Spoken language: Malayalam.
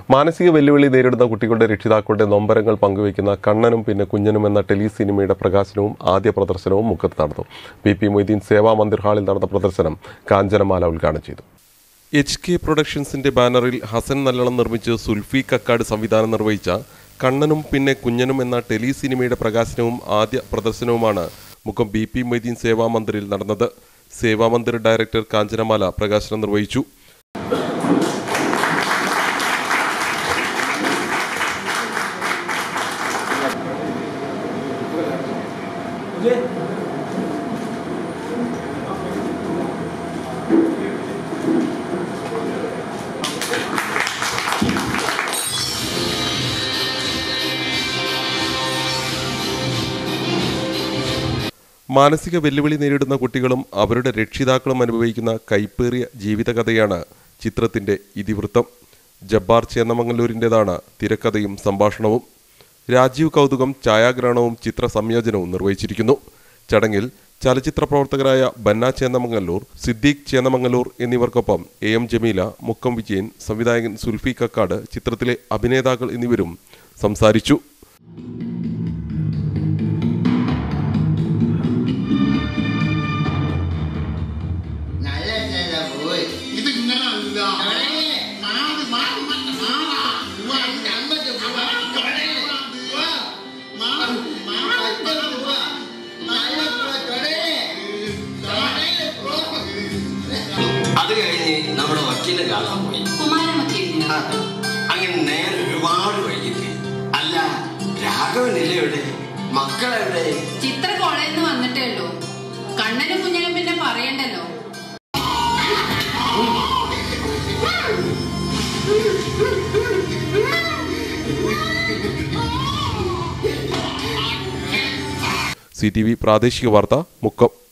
മാനസിക വെല്ലുവിളി നേരിടുന്ന കുട്ടികളുടെ രക്ഷിതാക്കളുടെ നൊമ്പരങ്ങൾ പങ്കുവയ്ക്കുന്ന കണ്ണനും പിന്നെ കുഞ്ഞനും എന്ന ടെലി സിനിമയുടെ പ്രകാശനവും ആദ്യ പ്രദർശനവും മുക്കത്ത് നടന്നു പി പി മൊയ്തീൻ സേവാ മന്ദിർ ഹാളിൽ നടന്ന പ്രദർശനം കാഞ്ചനമാല ഉദ്ഘാടനം ചെയ്തു എച്ച് കെ പ്രൊഡക്ഷൻസിന്റെ ബാനറിൽ ഹസൻ നല്ലളം നിർമ്മിച്ച് സുൽഫി കക്കാട് സംവിധാനം നിർവഹിച്ച കണ്ണനും പിന്നെ കുഞ്ഞനും എന്ന ടെലി സിനിമയുടെ പ്രകാശനവും ആദ്യ പ്രദർശനവുമാണ് മുഖം ബി പി മൊയ്തീൻ സേവാ മന്ദിറിൽ നടന്നത് സേവാ മന്ദിർ ഡയറക്ടർ കാഞ്ചനമാല പ്രകാശനം നിർവഹിച്ചു മാനസിക വെല്ലുവിളി നേരിടുന്ന കുട്ടികളും അവരുടെ രക്ഷിതാക്കളും അനുഭവിക്കുന്ന കൈപ്പേറിയ ജീവിതകഥയാണ് ചിത്രത്തിന്റെ ഇതിവൃത്തം ജബ്ബാർ ചേന്നമംഗലൂരിൻ്റെതാണ് തിരക്കഥയും സംഭാഷണവും രാജീവ് കൗതുകം ഛായാഗ്രഹണവും ചിത്ര സംയോജനവും നിർവഹിച്ചിരിക്കുന്നു ചടങ്ങിൽ ചലച്ചിത്ര പ്രവർത്തകരായ ബന്ന ചേന്നമംഗല്ലൂർ സിദ്ദീഖ് ചേന്നമംഗല്ലൂർ എന്നിവർക്കൊപ്പം എ എം ജമീല മുക്കം വിജയൻ സംവിധായകൻ സുൽഫി കക്കാട് ചിത്രത്തിലെ അഭിനേതാക്കൾ എന്നിവരും സംസാരിച്ചു നല്ല സ്ഥല പോയി ഇത് ഇങ്ങനല്ല മാറി മാറി മാറി മാറാ അങ്ങോട്ട് പോവാ തുടങ്ങ്. പോ. മാറി മാറി അങ്ങോട്ട് പോവാ. നല്ല പോ, തുടങ്ങ്. തുടങ്ങ്, പോ. അത് കഴിഞ്ഞ് നമ്മുടെ വക്കീലെ കാണാൻ പോയി കുമാരമൊക്കെ ആ, അങ്ങനെ നേരെ ഒരുപാട് വൈകിട്ട് അല്ല രാഘവനില്ല എവിടെ മക്കളെവിടെ ചിത്ര കോളേജിൽ നിന്ന് വന്നിട്ടേ ഉള്ളൂ കണ്ണനും കുഞ്ഞനും പിന്നെ പറയണ്ടല്ലോ സി ടി വി പ്രാദേശിക വാർത്ത മുക്കം